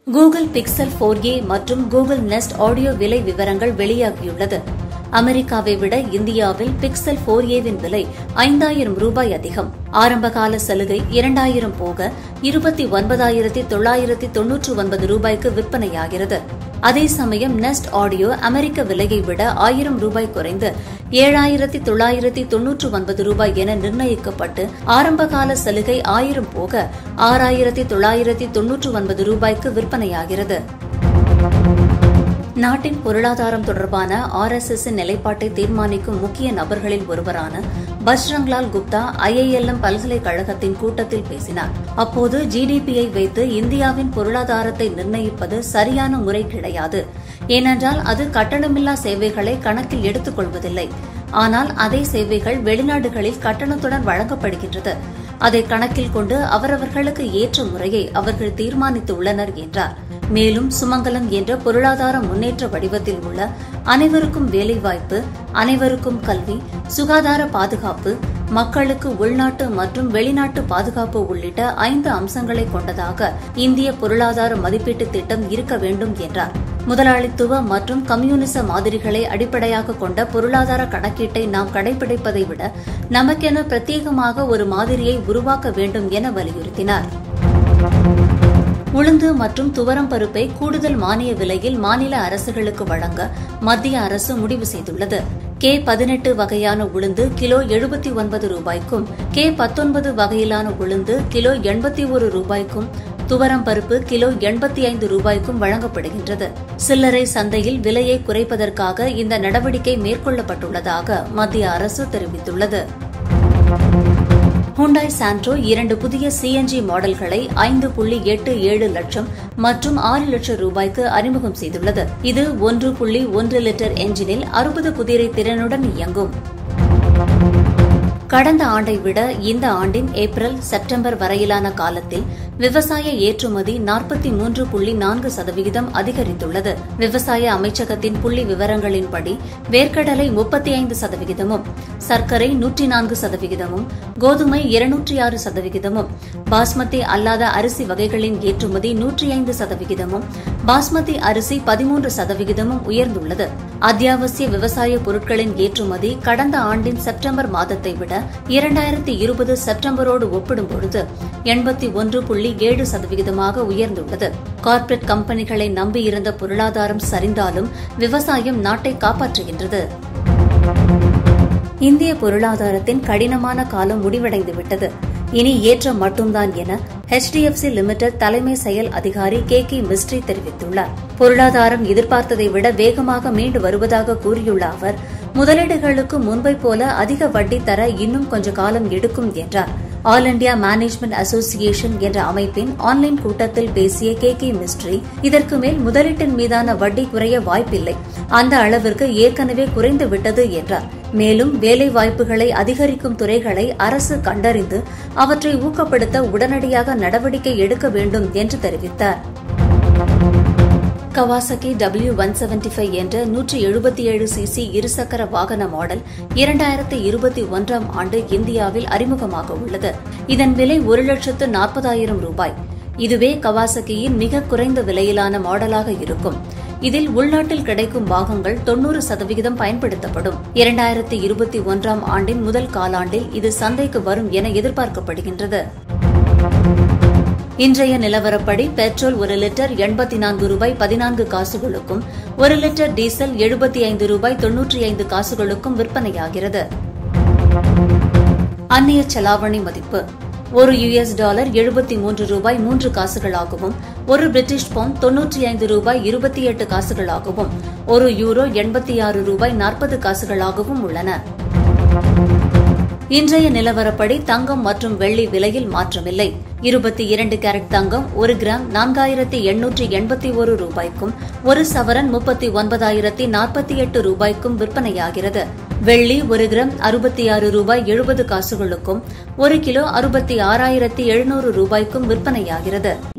Google pixel போர் ஏ மற்றும் Google next audio விலை விவரங்கள் வெளியாகியுள்ளது அமெரிக்காவை விட இந்தியாவில் பிக்சல் போர் ஏவின் விலை ஐந்தாயிரம் ரூபாய் அதிகம் ஆரம்பகால சலுகை இரண்டாயிரம் போக இருபத்தி ஒன்பதாயிரத்தி தொள்ளாயிரத்தி தொன்னூற்று ஒன்பது ரூபாய்க்கு விற்பனையாகிறது அதே சமயம் நெஸ்ட் ஆடியோ அமெரிக்க விலையை விட ஆயிரம் ரூபாய் குறைந்து ஏழாயிரத்தி தொள்ளாயிரத்தி தொன்னூற்று ஒன்பது ரூபாய் என நிர்ணயிக்கப்பட்டு ஆரம்பகால சலுகை ஆயிரம் போக ஆறாயிரத்தி தொள்ளாயிரத்தி தொன்னூற்று ஒன்பது ரூபாய்க்கு விற்பனையாகிறது நாட்டின் பொருளாதாரம் தொடர்பான ஆர் எஸ் எஸ் நிலைப்பாட்டை தீர்மானிக்கும் முக்கிய நபர்களில் ஒருவரான பஜ்ரங்லால் குப்தா ஐஐஎல்எம் பல்கலைக்கழகத்தின் கூட்டத்தில் பேசினார் அப்போது ஜிடிபியை வைத்து இந்தியாவின் பொருளாதாரத்தை நிர்ணயிப்பது சரியான முறை கிடையாது ஏனென்றால் அது கட்டணமில்லா சேவைகளை கணக்கில் எடுத்துக் கொள்வதில்லை ஆனால் அதே சேவைகள் வெளிநாடுகளில் கட்டணத்துடன் வழங்கப்படுகின்றது அதை கணக்கில் கொண்டு அவரவர்களுக்கு ஏற்ற முறையை அவர்கள் தீர்மானித்துள்ளனர் என்றார் மேலும் சுமங்கலம் என்ற பொருளாதார முன்னேற்ற வடிவத்தில் உள்ள அனைவருக்கும் வேலைவாய்ப்பு அனைவருக்கும் கல்வி சுகாதார பாதுகாப்பு மக்களுக்கு உள்நாட்டு மற்றும் வெளிநாட்டு பாதுகாப்பு உள்ளிட்ட ஐந்து அம்சங்களை கொண்டதாக இந்திய பொருளாதார மதிப்பீட்டு திட்டம் இருக்க வேண்டும் என்றார் முதலாளித்துவ மற்றும் கம்யூனிச மாதிரிகளை அடிப்படையாக கொண்ட பொருளாதார கணக்கீட்டை நாம் கடைபிடிப்பதை விட நமக்கென பிரத்யேகமாக ஒரு மாதிரியை உருவாக்க வேண்டும் என வலியுறுத்தினார் உளுந்து மற்றும் துவரம் பருப்பை கூடுதல் மானிய விலையில் மாநில அரசுகளுக்கு வழங்க மத்திய அரசு முடிவு செய்துள்ளது கே பதினெட்டு வகையான உளுந்து கிலோ எழுபத்தி ஒன்பது ரூபாய்க்கும் கே பத்தொன்பது வகையிலான உளுந்து கிலோ எண்பத்தி ஒரு ரூபாய்க்கும் துவரம் பருப்பு கிலோ எண்பத்தி ஐந்து ரூபாய்க்கும் வழங்கப்படுகின்றது சில்லறை சந்தையில் விலையை குறைப்பதற்காக இந்த நடவடிக்கை மேற்கொள்ளப்பட்டுள்ளதாக மத்திய அரசு தெரிவித்துள்ளது ஹுண்டாய் சாண்ட்ரோ இரண்டு புதிய சிஎன்ஜி மாடல்களை ஐந்து புள்ளி எட்டு ஏழு லட்சம் மற்றும் ஆறு லட்சம் ரூபாய்க்கு அறிமுகம் செய்துள்ளது இது ஒன்று புள்ளி ஒன்று லிட்டர் என்ஜினில் அறுபது குதிரை திறனுடன் இயங்கும் கடந்த ஆண்டை விட இந்த ஆண்டின் ஏப்ரல் செப்டம்பர் வரையிலான காலத்தில் விவசாய ஏற்றுமதி நாற்பத்தி மூன்று புள்ளி நான்கு சதவிகிதம் அதிகரித்துள்ளது விவசாய அமைச்சகத்தின் புள்ளி விவரங்களின்படி வேர்க்கடலை முப்பத்தி ஐந்து சதவிகிதமும் சர்க்கரை நூற்றி நான்கு சதவிகிதமும் கோதுமை இருநூற்றி ஆறு சதவிகிதமும் பாஸ்மதி அல்லாத அரிசி வகைகளின் ஏற்றுமதி நூற்றி ஐந்து சதவிகிதமும் பாஸ்மதி அரிசி பதிமூன்று சதவிகிதமும் உயர்ந்துள்ளது அத்தியாவசிய விவசாய பொருட்களின் ஏற்றுமதி கடந்த ஆண்டின் செப்டம்பர் மாதத்தை விட இரண்டாயிரத்தி இருபது செப்டம்பரோடு ஒப்பிடும்பொழுது எண்பத்தி ஒன்று புள்ளி ஏழு சதவிகிதமாக உயர்ந்துள்ளது கார்ப்பரேட் கம்பெனிகளை நம்பியிருந்த பொருளாதாரம் சரிந்தாலும் விவசாயம் நாட்டை காப்பாற்றுகின்றது இந்திய பொருளாதாரத்தின் கடினமான காலம் முடிவடைந்துவிட்டது இனி ஏற்றம் மட்டும்தான் என ஹெச்டிஎஃப்சி லிமிடெட் தலைமை செயல் அதிகாரி கே கே மிஸ்ட்ரி தெரிவித்துள்ளார் பொருளாதாரம் எதிர்பார்த்ததை விட வேகமாக மீண்டு வருவதாக கூறியுள்ள அவர் முதலீடுகளுக்கு முன்பை போல அதிக வட்டி தர இன்னும் கொஞ்ச காலம் எடுக்கும் என்றார் ஆல் இண்டியா மேனேஜ்மெண்ட் அசோசியேஷன் என்ற அமைப்பின் ஆன்லைன் கூட்டத்தில் பேசிய கே கே மிஸ்ட்ரி இதற்கு மேல் முதலீட்டின் மீதான வட்டி குறைய வாய்ப்பில்லை அந்த அளவிற்கு ஏற்கனவே குறைந்து விட்டது என்றார் மேலும் வேலை வாய்ப்புகளை அதிகரிக்கும் துறைகளை அரசு கண்டறிந்து அவற்றை ஊக்கப்படுத்த உடனடியாக நடவடிக்கை எடுக்க வேண்டும் என்று தெரிவித்தார் Kawasaki W one seventy five என்ற நூற்றி எழுபத்தி ஏழு சிசி இருசக்கர வாகன மாடல் இரண்டாயிரத்தி இருபத்தி ஒன்றாம் ஆண்டு இந்தியாவில் அறிமுகமாக உள்ளது இதன் விலை ஒரு லட்சத்து நாற்பதாயிரம் ரூபாய் இதுவே கவாசகியின் மிக குறைந்த விலையிலான மாடலாக இருக்கும் இதில் உள்நாட்டில் கிடைக்கும் பாகங்கள் தொன்னூறு சதவிகிதம் பயன்படுத்தப்படும் இரண்டாயிரத்தி இருபத்தி ஒன்றாம் ஆண்டின் முதல் காலாண்டில் இது சந்தைக்கு வரும் என எதிர்பார்க்கப்படுகின்றது இன்றைய நிலவரப்படி பெட்ரோல் ஒரு லிட்டர் எண்பத்தி நான்கு ரூபாய் பதினான்கு காசுகளுக்கும் ஒரு லிட்டர் டீசல் எழுபத்தி ஐந்து ரூபாய் தொன்னூற்றி ஐந்து காசுகளுக்கும் விற்பனையாகிறது அந்நிய செலாவணி மதிப்பு ஒரு யுஎஸ் டாலர் எழுபத்தி மூன்று ரூபாய் மூன்று காசுகளாகவும் ஒரு பிரிட்டிஷ் பவுண்ட் தொன்னூற்றி ஐந்து ரூபாய் இருபத்தி எட்டு காசுகளாகவும் ஒரு யூரோ எண்பத்தி ஆறு ரூபாய் நாற்பது காசுகளாகவும் உள்ளன இன்றைய நிலவரப்படி தங்கம் மற்றும் வெள்ளி விலையில் மாற்றமில்லை இருபத்தி இரண்டு கேரட் தங்கம் ஒரு கிராம் நான்காயிரத்தி எண்ணூற்றி எண்பத்தி ஒரு ரூபாய்க்கும் ஒரு சவரன் முப்பத்தி ஒன்பதாயிரத்தி நாற்பத்தி எட்டு ரூபாய்க்கும் விற்பனையாகிறது வெள்ளி ஒரு கிராம் அறுபத்தி ஆறு ரூபாய் எழுபது காசுகளுக்கும் ஒரு கிலோ அறுபத்தி ஆறாயிரத்தி எழுநூறு ரூபாய்க்கும் விற்பனையாகிறது